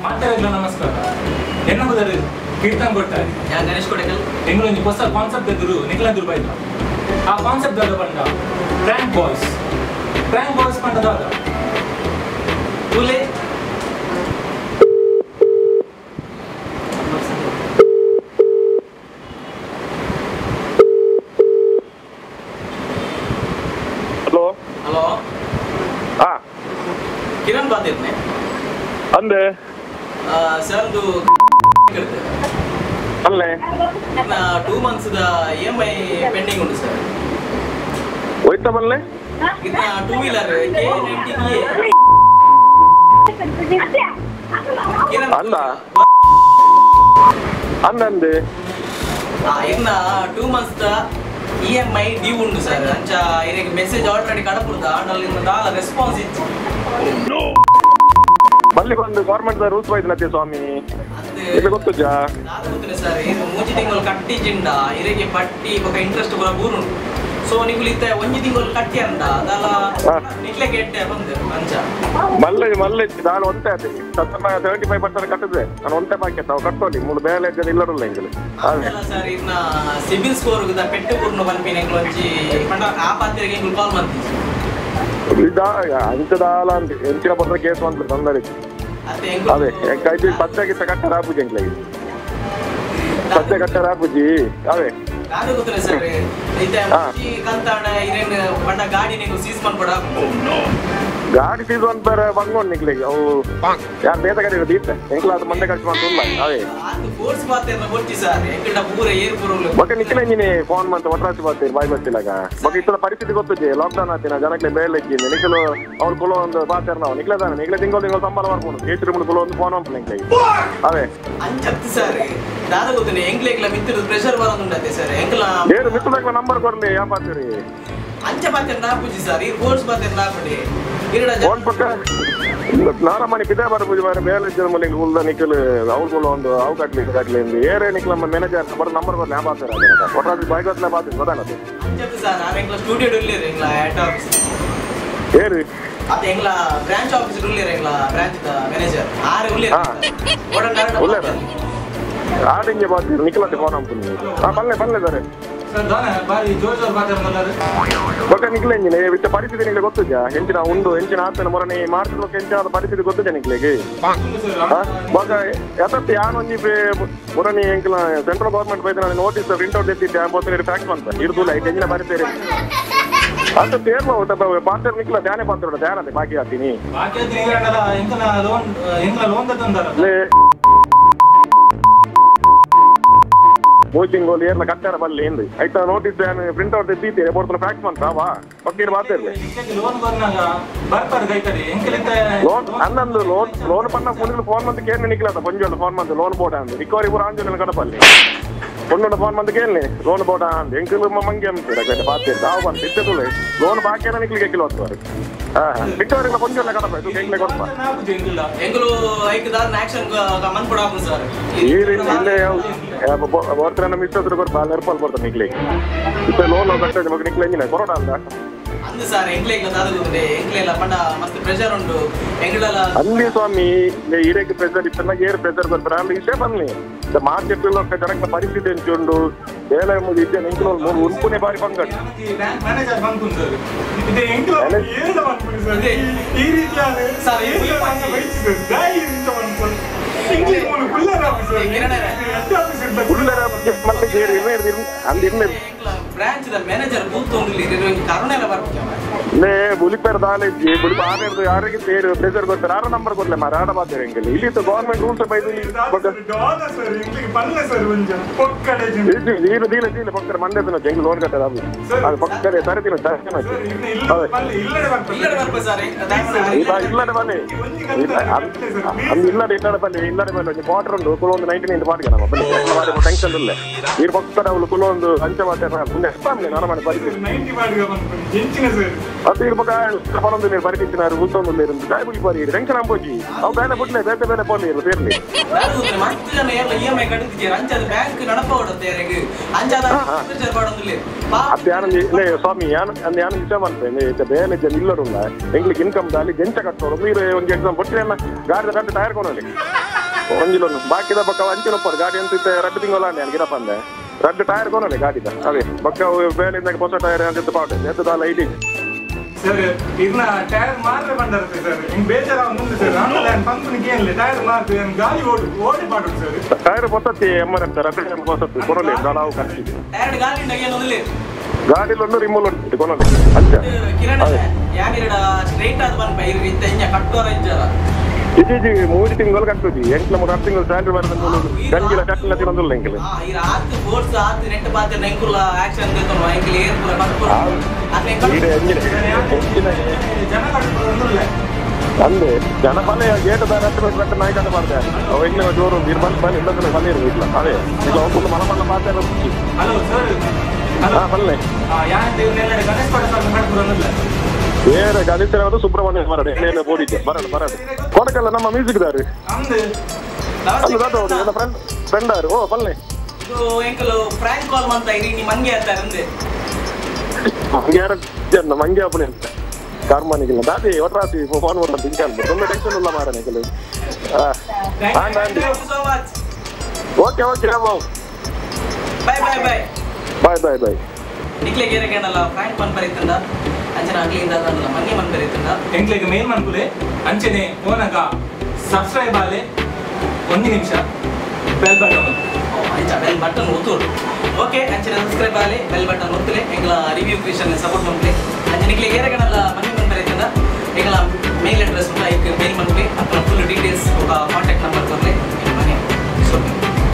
ಮಾತಾಡಿಲ್ಲ ನಮಸ್ಕಾರ ಎನ್ನ ಹೋದರೆ ಕೀರ್ತನ್ ಕೊಟ್ಟಾರೆ ಯಾ ಗಣೇಶ್ ಕೊಡಕಲ್ ಎಂಗಳೊಂದು ಹೊಸ ಕಾನ್ಸೆಪ್ಟ್ ಎದುರು ನಿಖಲಂದ್ರು ಬೈದ ಆ ಕಾನ್ಸೆಪ್ಟ್ ದಾಗ ಬಂದ ಪ್ರ್ಯಾಂಕ್ ಬಾಯ್ಸ್ ಪ್ರ್ಯಾಂಕ್ ಬಾಯ್ಸ್ ಪಂಡದಾಗ ಕೂಲೆ ಹಲೋ ಹಲೋ ಹಾ ಕಿರಣ್ ಬಾತಿರ್ನೆ ಅಂದೆ ಸರ್ ಅದು ಅಲ್ಲೇ two months E M I pending ಉಂಟು ಸರ್ ಹೋಯ್ತಾ ಬಲ್ಲೆ ಇದನ್ನ two wheeler K nineteen Kiran ಅಂದ? ಅಂದಂದೆ ಇನ್ನ two months E M I due ಉಂಟು ಸರ್ ಅಂಚ ಇದಕ್ಕೆ ಮೆಸೇಜ್ ಆಲ್ರೆಡಿ ಕಡಪುರ್ದ ಆಂಡಲ್ ದಾಲ ರೆಸ್ಪಾನ್ಸ್ ಇತ್ತು ಬಲ್ಲಿ ಬಂದು ಗೌರ್ಮೆಂಟ್ ರೂಲ್ಸ್ ಬೈದ್ನತ್ತೆ ಸ್ವಾಮಿ ಇದು ಅದು ಗೊತ್ತುಜಾ ನಾನು ಗೊತ್ತಿಲ್ಲ ಸರ್ ಇದು ಮೂಜಿ ತಿಂಗಳು ಕಟ್ಟಿ ಜಿಂಡ ಇದಕ್ಕೆ ಪಟ್ಟಿ ಬೊಕ ಇಂಟ್ರೆಸ್ಟ್ ಪೂರ ಬೂರುಂಟು ಸೊ ನೀವು ಇತ್ತ ಒಂಜಿ ತಿಂಗಳು ಕಟ್ಟಿ ಅಂದ ಅದಲ್ಲ ಹಾ. ನಿಟ್ಲೆ ಕೆಟ್ಟೆ ಬಂದೆ ಅಂಚ ಮಲ್ಲೆ ಮಲ್ಲೆ ನಾನು ಒಂತೆ ಅದೇ ಸತ್ತ ಸೆವೆಂಟಿ ಫೈವ್ ಪರ್ಸೆಂಟ್ ಕಟ್ಟಿದ್ರೆ ನಾನು ಒಂತೆ ಬಾಕಿ ತಾವು ಕಟ್ಟೋಲಿ ಮೂರು ಬೇಲೆ ಜನ ಇಲ್ಲರಲ್ಲ ಹಿಂಗೆ ಅದೇ ಅದೆಲ್ಲ ಸರ್ ಇದನ್ನ ಸಿಬಿಲ್ ಸ್ಕೋರ್ ಪೆಟ್ಟು ಪೂರ್ಣ ಬಂದ್ಪಿನ ಎಂಗ್ಳು ಒಂಜಿ ಪಂಡ ಆ ಪಾತ್ರೆಗೆ ಎಂಗ್ಳು ಕಾಲ್ ಮಾಡ್ತೀನಿ ಇದ ಅಂಚದಾಲ ಅಂತ ಎಂಚಿನ ಪತ್ರ ಕೇಸ್ ಅಂತ ತಂದಡಿಗೆ ಅದೇ ಎಂಗ್ಳು ಅದೇ ಕೈದು ಸದ್ಯಗಿತ್ತ ಕಟ್ಟ ರಾಪುಜಿ ಎಂಗ್ಲಾಗಿ ಸದ್ಯ ಕಟ್ಟ ರಾಪುಜಿ ಅದೇ ನಾನು ಗೊತ್ತಿಲ್ಲ ಸರ್ ಇತ್ತೆ ಹಾ. ಮುಂಚಿ ಕಂತಾಣ ಇರೇನು ಪಂಡ ಗಾಡಿ ನೀವು ಸೀಸ್ ಮಾಡ್ಬೇಡ ಗಾಡಿ ಸೀಸು ಅಂತಾರೆ ಬಂಗೋನ್ ನಿಕ್ಲಿಗೆ ಅವು ಯಾರು ಬೇತ ಗಾಡಿ ದೀಪ ಎಂಕ್ಲ ಅದು ಮಂಡೆ ಖರ್ಚು ಮಾಡ್ತಿಲ್ಲ ಅದೇ ಅದು ಫೋರ್ಸ್ ಪಾತ್ರೆ ಕೊಡ್ತಿ ಸರ್ ಎಂಗ್ಳ ಪೂರ ಏರ್ ಪೂರ ಬೊಕ್ಕ ನಿಕ್ಲೆ ನೀನೆ ಫೋನ್ ಮಂತ ಒಟ್ರಾಸಿ ಬರ್ತೀರಿ ಬಾಯ್ ಬರ್ತಿಲ್ಲಾಗ ಬೊಕ್ಕ ಇತ್ತದ ಪರಿಸ್ಥಿತಿ ಗೊತ್ತಿದ್ದೆ ಲಾಕ್ಡೌನ್ ಆತಿನ ಜನಕ್ಕೆ ಬೇಲೆ ಇದ್ದೀನಿ ನಿಖಲು ಅವ್ರು ಕುಲೋ ಒಂದು ಬಾತಾರ ನಾವು ನಿಕ್ಲೆ ತಾನೆ ನಿಕ್ಲೆ ತಿಂಗಳು ತಿಂಗಳು ಸಂಬಳ ಮಾಡ್ಕೊಂಡು ಏತ್ರಿ ಮುಳು ಕುಲೋ ಒಂದು ಫೋನ್ ಮಾಡ್ಕೊಂಡು ನಿಕ್ಲೆ ಅದೇ ಅಂಚತ್ತು ಸರ್ ನಾನು ಗೊತ್ತಿಲ್ಲ ಎಂಗ್ಲ ಎಂಗ್ಲ ಮಿತ್ತಿರು ಪ್ರೆಷರ್ ಬರೋದುಂಡತ್ತೆ ಸರ್ ಎಂಗ್ಲ ಏನು ಮಿತ್ತದಾಗ ನಂಬರ್ ಕೊಡ್ಲಿ ಯಾ ಪಾತ್ರಿ ಅಂಚ ಪಾತ್ರೆ ನಾ ಪೂಜಿ ಸರ್ ಈ ಫೋರ್ಸ್ ಪಾತ್ರೆ ನಾ ಕೊಡಿ ಇರಡ ಫೋನ್ ಪಕ್ಕ ನಾರ ಮನೆ ಪಿತಾ ಬರ್ಬೋದು ಬಾರಿ ಬೇಲೆ ಜನ ಮನೆ ಉಳ್ದ ನಿಖಲು ಅವ್ರು ಕುಲೋ ಒಂದು ಅವು ಕಟ್ಲಿ ಇದು ಕಟ್ಲಿ ಎಂದು ಏರೇ ನಿಕ್ಲ ನಮ್ಮ ಮ್ಯಾನೇಜರ್ ಬರೋ ನಂಬರ್ ಬರ್ಲಿ ಯಾ ಪಾತ್ರ ಒಟ್ರಾಸಿ ಬಾಯ್ ಗೊತ್ತಲೇ ಪಾತ್ರಿ ಗೊತ್ತಾಗತ್ತೆ ಅಂಚತ್ತು ಸರ್ ನಾನು ಎಂಗ್ಲ ಸ್ಟುಡಿಯೋ ಇಲ್ಲಿರ ಎಂಗ್ಲ ಹೆಡ್ ಆಫೀಸ್ ಏರಿ ಅದು ಎಂಗ್ಲ ಬ್ರಾಂಚ್ ಆಫೀಸ್ ಉಳ್ಳಿರ ಎಂಗ್ಲ ಬ್ರಾಂಚ್ ಮ್ಯಾನೇಜರ್ ಆರು ಉಳ್ಳಿರ ಹಾ. ಉಳ್ಳಿರ? ಆಡಿಂಗೆ ಬಾತೀರಿ ನಿಖಲತ್ತೆ ಫೋನ್ ಮಾಡ್ತೀನಿ ಹಾ ಬಲ್ಲೆ ಬಲ್ಲೆ ಸರ್ ಸರ್ ದಾನ ಬಾರಿ ಜೋರ್ ಜೋರ್ ಮಾತಾಡ್ತಾರೆ ಬೊಕ್ಕ ನಿಕ್ಲೆಂಜಿನ ವಿತ್ತ ಪರಿಸ್ಥಿತಿ ನಿಕ್ಲೆ ಗೊತ್ತುಜಾ ಹೆಂಚಿನ ಉಂಡು ಹೆಂಚಿನ ಆತನ ಮೊರನೆ ಮಾಡ್ತಿರೋ ಹೆಂಚಿನ ಪರಿಸ್ಥಿತಿ ಗೊತ್ತುಜಾ ನಿಕ್ಲೆಗೆ ಬೊಕ್ಕ ಯತತ್ ಯಾನೊಂಜಿ ಮೊರನೆ ಎಂಕ್ಲ ಸೆಂಟ್ರಲ್ ಗೌರ್ಮೆಂಟ್ ಬೈದ ನಾನು ನೋಟಿಸ್ ಪ್ರಿಂಟ್ ಔಟ್ ಎತ್ತಿದ್ದೆ ಅಂಬೋತ್ತೇರಿ ಫ್ಯಾಕ್ಟ್ ಬಂತ ಇರ್ದುಲ್ಲ ಹೆಂಚಿನ ಬರೀತೇರಿ ಅಂತ ತೇರ್ಮ ಪಾತ್ರ ನಿಕ್ಲ ಧ್ಯಾನ ಪಾತ್ರ ಧ್ಯಾನ ಬಾಕಿ ಹಾಕ್ತೀನಿ ಬಾಕಿ ತಿಂಗಳ ಎಂಕನ ಲೋನ್ ಎಂಕನ ಲೋನ್ ತಂದಾರ ಲೇ ಮೂಚಿಂಗೋಲ್ ಏರ್ಲ ಕಟ್ಟಾರ ಬಲ್ಲಿ ಎಂದು ಆಯ್ತಾ ನೋಟಿಸ್ ಪ್ರಿಂಟ್ ಔಟ್ ಎತ್ತಿದ್ದೀರಿ ಬೋರ್ತ ಫ್ಯಾಕ್ಟ್ ಬಂತ ವಾ ಬಕ್ಕೀರ್ ಬಾತಿರ್ಲಿ ಲೋನ್ ಬಂದಾಗ ಬರ್ತಾರೆ ಕೈ ಕಡೆ ಎಂಕಲಿಂದ ಲೋನ್ ಅನ್ನೊಂದು ಲೋನ್ ಲೋನ್ ಪನ್ನ ಮುಂದೆ ಫೋನ್ ಮಂತ್ ಕೇಳಿ ನಿಕ್ಲದ ಪಂಜೋಡ ಫೋನ್ ಮಂತ್ ಲೋನ್ ಬೋಡ ಅಂದ್ ರಿಕವರಿ ಪೂರ ಆಂಜೋನ ಕಡಪಲ್ಲಿ ಪೊನ್ನೋಡ ಫೋನ್ ಮಂತ್ ಕೇಳಿ ಲೋನ್ ಬೋಡ ಅಂದ್ ಎಂಕಲ್ ಮಂಗೆ ಅಂತೀರ ಬಾತಿ ತಾವು ಬಂದು ಇತ್ತದುಲೆ ಲೋನ್ ಬಾಕಿನ ನಿಕ್ಲಿಗೆ ಕಿಲೋ ಹೊತ್ತವರು ಹಾ ರಿಕವರಿ ಪಂಜೋನ ಕಡಪ ಇದು ಹೆಂಗ್ಲೆ ಕೊಡಪ ಎಂಗಿಲ್ಲ ಎಂಗ್ಲು ಐಕ್ ದಾರ್ ಆಕ್ಷನ್ ಮನ್ ಕೊಡಾಕು ಸರ್ ಈ ರೀತಿ ಇಲ್ಲೇ ಓರ್ತರ ಮಿಸ್ ಹತ್ರ ಕೊಡ್ಪ ಅಲ್ಲಿ ಎರ್ಪಲ್ ಬರ್ತಾರೆ ನಿಕ್ಲಿಗೆ ಇತ್ತ ಲೋನ್ ಕಟ್ಟದ ಮಗ ನಿಕ್ಲೆ ಎಂಜಿನ ಕೊರೋಡ ಅಂದ ಅಂದ್ ಸರ್ ಎಂಗ್ಲೆ ಈಗ ದಾದಗುಂಡೆ ಎಂಗ್ಲೆ ಎಲ್ಲ ಪಂಡ ಮಸ್ತ್ ಪ್ರೆಷರ್ ಉಂಟು ಎಂಗ್ಲೆಲ್ಲ ಅಲ್ಲಿ ಸ್ವಾಮಿ ಈಡಕ್ಕೆ ಪ್ರೆಸರ್ ಇತ್ತಲ್ಲ ಏರ್ ಪ್ರೆಸರ್ ಬರ್ತಾರೆ ಅಲ್ಲಿ ವಿಷಯ ಬನ್ನಿ ಮಾರ್ಕೆಟ್ ಜನಕ್ಕೆ ಪರಿಸ್ಥಿತಿ ಎಂಚುಂಡು ಬೇಲೆ ಎಂಬುದು ಇದ್ದೆ ನಿಂಕಲು ಮೂರು ಉಂಪುನೆ ಬಾರಿ ಪಂಗಡ್ ಬ್ಯಾಂಕ್ ಮ್ಯಾನೇಜರ್ ಬಂದ್ಕೊಂಡು ಸರ್ ಇದು ಎಂಕಲ Manage- ಏನು ಬಂದ್ಬಿಡಿ ಸರ್ ಅದೇ. ಈ ರೀತಿಯಾದ ಸರ್, ಈ ಏನು ರೀತಿ ಬಂದು ಬೈಸಿದ್ರು. ಗಾಳಿ ರೀತಿ ಬಂದು ಸರ್. ಇಂಗ್ಲಿಷ್ ಮೂಲ ಕುಲ್ಲರ ಸರ್. ಕಿರಣರೇ. ಹೆಡ್ ಆಫೀಸ್ ಇರ್ಬೇಕು. ಉಳ್ಳರ ಮತ್ತೆ ಏರಿ ಇರ್ನೇ ಇರ್ದಿ ಅಲ್ಲಿ ಇರ್ನೇ ಬ್ರಾಂಚ್ ದ ಮ್ಯಾನೇಜರ್ ಬೂತ್ ಒಂದು ಕರುಣೆ ಎಲ್ಲ ಬರ್ಬೇಕು ಲೇ ಬುಲಿಪೇರ್ ದಾಲೆಜ್ಜಿ ಬುಲಿಪ ಆರ್ನರ್ದು ಯಾರಿಗೆ ಸೇರಿ ಪ್ರೆಸರ್ ಕೊಡ್ತಾರೆ ಆರ ನಂಬರ್ ಕೊಡ್ಲೆ ಮಾರ ಆಡ ಬಾತಾರೆ ಹೆಂಗಲ್ಲಿ ಇಲ್ಲಿ ಗೌರ್ಮೆಂಟ್ ರೂಲ್ಸ್ ಬೈದು ಸರ್, ಡಾಲ ಸರ್, ಇಂಗ್ಲಿಷ್ ಬಲ್ಲ ಸರ್ ಒಂಜ. ಪೊಕ್ಕಡೆ ಜನ. ದೀಲ ದೀಲ ದೀಲ ಪಕ್ಕದ ಮಂಡ್ಯ ದಿನ ಹೆಂಗ್ ಲೋನ್ ಕಟ್ಟದ ಅದು ಅದು ಪಕ್ಕದ ತರದಿನ ದರ್ಶನ ಸರ್, ಇನ್ನು ಇಲ್ಲ ಹೌದು ಬಲ್ಲ, ಇಲ್ಲಡೆ ಬರ್ತದೆ. ಇಲ್ಲಡೆ ಬರ್ಬೇಕು ಸರ್ ಇಲ್ಲ ಇಲ್ಲಡೆ ಬನ್ನಿ ಅಂದ್ ಇಲ್ಲಡೆ ಇಲ್ಲಡೆ ಬನ್ನಿ ಇಲ್ಲಡೆ ಬನ್ನಿ ಒಂದು ಕ್ವಾರ್ಟರ್ ಉಂಟು ಕುಲ ಒಂದು ನೈಂಟಿ ನೈನ್ ಪಾರ್ಗೆ ನಮ್ಮ ಬನ್ನಿ ಟೆನ್ಷನ್ ಇಲ್ಲ ಈ ಪಕ್ಕದ ಅವಳು ಕುಲ ಒಂದು ಅಂಚೆ ಮಾತಾಡ ಮುಂದೆ ಎಷ್ಟಾಗ್ಲಿ ನಾನು ಮಾಡಿ ಪರಿಸ್ಥಿತಿ ನೈಂಟಿ ಬಾಡಿಗೆ ಬಂದ್ಕೊಂಡು. ಹೆಂಚಿನ ಸರ್. ಅದು ಇರ್ಬೇಕ ಪಣೊಂದು ನೀರು ಪರಿಸ್ಥಿತಿನಾರು ಉಲ್ತೊಂದು ಇருந்து ಗಾಯ ಬಿಡಿ ಪಾರಿ ಟೆನ್ಷನ್ ಅಂಬೋಜಿ ಅವು ಬೇಲೆ ಬಿಟ್ಲೆ ಬೇರೆ ಬೇರೆ ಪೋಲಿ ಇರು ಸೇರ್ಲಿ ಮಸ್ತ್ ಜನ ಎಲ್ಲ ಇ ಎಮ್ ಐ ಕಟ್ಟಿದ್ದೀರ ಅಂಚದ ಬ್ಯಾಂಕ್ ನಡಪ ಹೊಡತ್ತೆ ಅಂಚಾದ ಪ್ರೆಷರ್ ಮಾಡೋದಿಲ್ಲ ಅದು ಯಾನಂದು ಲೇ ಸ್ವಾಮಿ ಯಾನ ಅಂದ್ ಯಾನ ವಿಷಯ ಮಾಡ್ತೇನೆ ಬೇಲೆ ಜನ ಇಲ್ಲರುಲ್ಲ ಎಂಗ್ಲಿಗೆ ಇನ್ಕಮ್ ದಾಲಿ ಜಂಚ ಕಟ್ಟೋರು మీరు ಒಂದು ಎಕ್ಸಾಮ್ ಕೊಟ್ಟಿರಲ್ಲ ಗಾಡಿದ ಕಂಡು ಟೈರ್ ಕೊಡೋಲಿ ಒಂಜಿಲೊಂದು ಬಾಕಿದ ಬಕ್ಕ ಅಂಚಿನ ಒಪ್ಪದು ಗಾಡಿ ಅಂತ ರಡ್ಡು ತಿಂಗಳ ನಾನು ಗಿಡ ಬಂದೆ ರಡ್ಡು ಟೈರ್ ಕೊನಲೆ ಗಾಡಿದ ಅದೇ ಬಕ್ಕ ಬೇಲಿಂದ ಹೊಸ ಟೈರ್ ಅಂತ ಪಾಟೆ ಎದ್ದದಾಲ ಐಡಿ ಸರ್ ಇದನ್ನ ಟೈರ್ ಮಾತ್ರ ಬಂದಿರುತ್ತೆ ಸರ್ ಹಿಂಗ್ ಬೇಜಾರ ಮುಂದೆ ಸರ್ ಆಮೇಲೆ ಕಂಪನಿಗೆ ಏನಿಲ್ಲ ಟೈರ್ ಮಾತ್ರ ಗಾಡಿ ಓಡಿ ಓಡಿ ಮಾಡುದು ಸರ್ ಟೈರ್ పొత్తత్తి ఎమ్మరంత రద్దు పోతుంది కొనలేదు దాదాపు ఖర్చు ಎರಡು ಗಾಡಿ ಏನೊಂದಿಲ್ಲ ಗಾಡಿలో ಒಂದು ರಿಮೂವ್ ఉంటుంది కొనలేదు అంతే ಕಿರಣ್ ಯಾನಿರಡ ಸ್ಟ್ರೈಟ್ ಆದ ಬಂದ ಇರು ಇಂತ ಇಂಜ ಕಟ್ಟೋರ ಇಂಜರ ఇది ఇది మూడు తింగలు కట్టుది ఎంట్లో మూడు తింగలు శాలరీ పడుతుంది గంజిల చట్ల తినదుಲ್ಲ ఇంకలు ಆ ಇರ ಆತ್ ಫೋರ್ಸ್ ಆತ್ ನೆಟ್ ಬಾತ್ ನೆಂಕುಲ ಆಕ್ಷನ್ ದೇತನು ಎಂಕಲ್ ಏರ್ ಪುರ ಕಟ್ಟುರ ಅಟ್ಲೆ ఈడ ఎంజిన ఎంజిన ಜನ ಕಟ್ಟಿಲ್ಲ అందే జనపల్లె గేట్ దాని రెట్టు పెట్ట నాయకట్ట పడతాయి వెళ్ళిన జోరు మీరు పని పని ఇళ్ళతో పని ఇట్లా అదే ఇట్లా ఒప్పుడు మన మన పాత్ర ಹಲೋ ಸರ್ ಹಲೋ పల్లె ಯಾಕೆ ಇವನ್ನೆಲ್ಲ ಗಣೇಶ್ ಪಡ ಸರ್ ಕಟ್ಬಿಡೋದಿಲ್ಲ వేరే గణిత సుబ్రహ్మణ్య మరడు నేను పోడితే బరడు బరడు కొడకల్ల నమ్మ మ్యూజిక్ దారు ಅಂದು ಅಲ್ಲ ದಾದ ಫ್ರೆಂಡ್ ಫ್ರೆಂಡ್ ಆರು ಓ ಪಲ್ಲೆ ಇದು ಎಂಕಲ್ ಫ್ರ್ಯಾಂಕ್ ಕಾಲ್ ಮಂತ ಇರಿ ನಿಮ್ಮ ಮಂಗೆ ಹೇಳ್ತಾರೆ ಅಂದೆ ಮಂಗ್ಯಾರ ಜನ ಮಂಗ್ಯ ಅಪ್ಪನೆ ಅಂತ ಕಾರ್ಮಾನಿಗಿಲ್ಲ ದಾದಿ ಒಟ್ರಾಸಿ ಫೋನ್ ಮಾಡ್ತಾರೆ ತಿಂಕ ತುಂಬ ಟೆನ್ಷನ್ ಇಲ್ಲ ಮಾರ ನಿಖಲು and and so much okay okay bye bye bye bye bye bye bye ನಿಕ್ಲೆ ಗೇರೆ ಕೇಳಲ್ಲ ಫ್ರ್ಯಾಂಕ್ ಮನ್ ಬರೀತಂದ ಅಂಚನ ಆಗ್ಲಿಂದ ಅದಲ್ಲ ಮಂಗೆ ಮನ್ ಬರೀತಂದ ಎಂಕ್ಲೆಗ್ ಮೇಲ್ ಮನ್ಕುಲೆ ಅಂಚನೆ ಫೋನಾಗ ಸಬ್ಸ್ಕ್ರೈಬ್ ಆಲೆ ಒಂದು ನಿಮಿಷ ಬೆಲ್ ಬಟನ್ ಅಂಚ ಬೆಲ್ ಬಟನ್ ಒತ್ತುಡು ಓಕೆ ಅಂಚನ ಸಬ್ಸ್ಕ್ರೈಬ್ ಆಗಲಿ ಬೆಲ್ ಬಟನ್ ಒತ್ತಲೆ ಎಂಗ್ಲ ರಿವ್ಯೂ ಕ್ರಿಯೇಷನ್ ಸಪೋರ್ಟ್ ಮಾಡ್ಲಿ ಅಂಚ ನಿಕ್ಲೆ ಗೇರೆ ಕೇಳಲ್ಲ ಮಂಗೆ ಮನ್ ಬರೀತಂದ ಎಂಗ್ಲ ಮೇಲ್ ಅಡ್ರೆಸ್ ಉಂಟು ಐಕ್ ಮೇಲ್ ಮಾಡ್ಲಿ ಅಪ್ಪ ಫುಲ್ ಡೀಟೇಲ್ಸ್ ಕಾಂಟ್ಯಾಕ್ಟ್ ನಂಬರ್ ಕೊಡ್ಲಿ ಮನೆ ಸೊ